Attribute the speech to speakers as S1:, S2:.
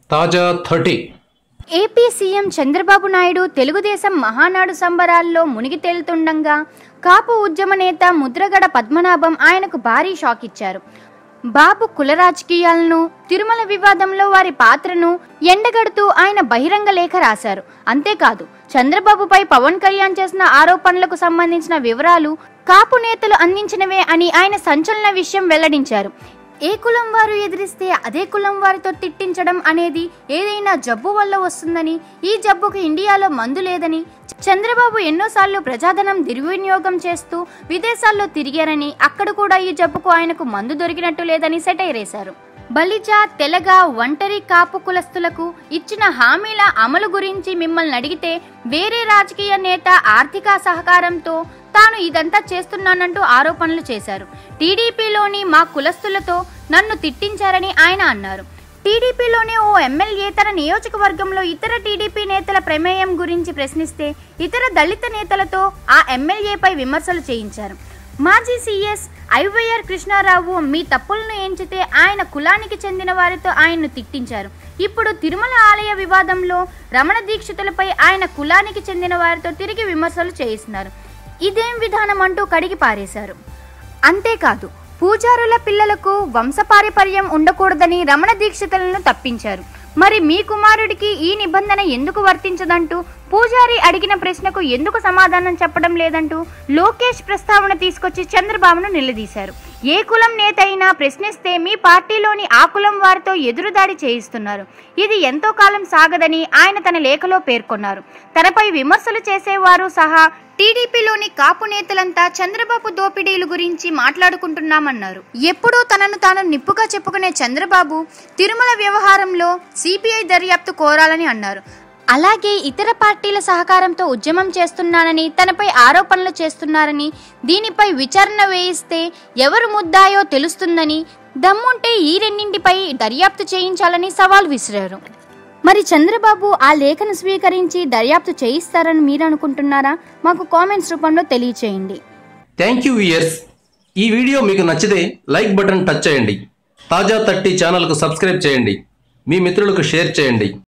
S1: తాజా thirty
S2: AP CM Chandrababu Naidu Telugu Desam Mahanadu సంబరాల్లో మునిగి తేలుతుండగా కాపు ఉద్యమ నేత ముద్రగడ పద్మనాభం ఆయనకు భారీ షాక్ ఇచ్చారు బాబు కుల రాజకీయాలను తిరుమల వివాదంలో వారి పాత్రను ఎండగడుతూ ఆయన బహిరంగ లేఖ రాశారు అంతేకాదు చంద్రబాబుపై పవన్ కళ్యాణ్ చేసిన ఆరోపణలకు సంబంధించిన వివరాలు కాపు నేతలు అందించినవే అని ఆయన సంచలన విషయం వెల్లడించారు ఏ కులం వారు ఎదిరిస్తే అదే కులం వారితో తిట్టించడం అనేది ఏదైనా జబ్బు వల్ల వస్తుందని ఈ జబ్బుకు ఇండియాలో మందు లేదని చంద్రబాబు ఎన్నోసార్లు ప్రజాధనం దుర్వినియోగం చేస్తూ విదేశాల్లో తిరిగారని అక్కడ కూడా ఈ జబ్బుకు ఆయనకు మందు దొరికినట్టు లేదని సెటైరేశారు బలిజ తెలగ ఒంటరి కాపు కులస్తులకు ఇచ్చిన హామీల అమలు గురించి మిమ్మల్ని అడిగితే వేరే రాజకీయ నేత ఆర్థిక సహకారంతో తాను ఇదంతా చేస్తున్నానంటూ ఆరోపణలు చేశారు టీడీపీలోని మా కులస్తులతో నన్ను తిట్టించారని ఆయన అన్నారు టీడీపీలోని ఓ ఎమ్మెల్యే తన నియోజకవర్గంలో ఇతర టీడీపీ నేతల ప్రమేయం గురించి ప్రశ్నిస్తే ఇతర దళిత నేతలతో ఆ ఎమ్మెల్యేపై విమర్శలు చేయించారు మాజీ సీఎస్ ఐవైఆర్ కృష్ణారావు మీ తప్పులను ఎంచితే ఆయన కులానికి చెందిన వారితో ఆయన్ను తిట్టించారు ఇప్పుడు తిరుమల ఆలయ వివాదంలో రమణ దీక్షితులపై ఆయన కులానికి చెందిన వారితో తిరిగి విమర్శలు చేయిస్తున్నారు ఇదేం విధానం అంటూ కడిగి పారేశారు అంతేకాదు పూజారుల పిల్లలకు వంశపారపర్యం ఉండకూడదని రమణ దీక్షితులను తప్పించారు మరి మీ కుమారుడికి ఈ నిబంధన ఎందుకు వర్తించదంటూ పూజారి అడిగిన ప్రశ్నకు ఎందుకు సమాధానం చెప్పడం లేదంటూ లోకేష్ ప్రస్తావన తీసుకొచ్చి చంద్రబాబును నిలదీశారు ఏ కులం నేత అయినా ప్రశ్నిస్తే మీ పార్టీలోని ఆ కులం వారితో ఎదురుదాడి చేయిస్తున్నారు ఇది ఎంతో కాలం సాగదని ఆయన తన లేఖలో పేర్కొన్నారు తనపై విమర్శలు చేసేవారు సహా టీడీపీలోని కాపు నేతలంతా చంద్రబాబు దోపిడీలు గురించి మాట్లాడుకుంటున్నామన్నారు ఎప్పుడూ తనను తాను నిప్పుగా చెప్పుకునే చంద్రబాబు తిరుమల వ్యవహారంలో సిబిఐ దర్యాప్తు కోరాలని అన్నారు అలాగే ఇతర పార్టీల సహకారంతో ఉద్యమం చేస్తున్నానని తనపై ఆరోపణలు చేస్తున్నారని దీనిపై విచారణ వేయిస్తే ఎవరు ముద్దాయో తెలుస్తుందని దమ్ముంటే ఈ రెండింటిపై దర్యాప్తు చేయించాలని సవాల్ విసిరారు మరి చంద్రబాబు ఆ లేఖను స్వీకరించి దర్యాప్తు చేయిస్తారని మీరు అనుకుంటున్నారా మాకు కామెంట్స్ రూపంలో తెలియచేయండి
S1: థ్యాంక్ యూ ఇయర్స్ ఈ వీడియో మీకు నచ్చితే లైక్ బటన్ టచ్ చేయండి తాజా థర్టీ ఛానల్కు సబ్స్క్రైబ్ చేయండి మీ మిత్రులకు షేర్ చేయండి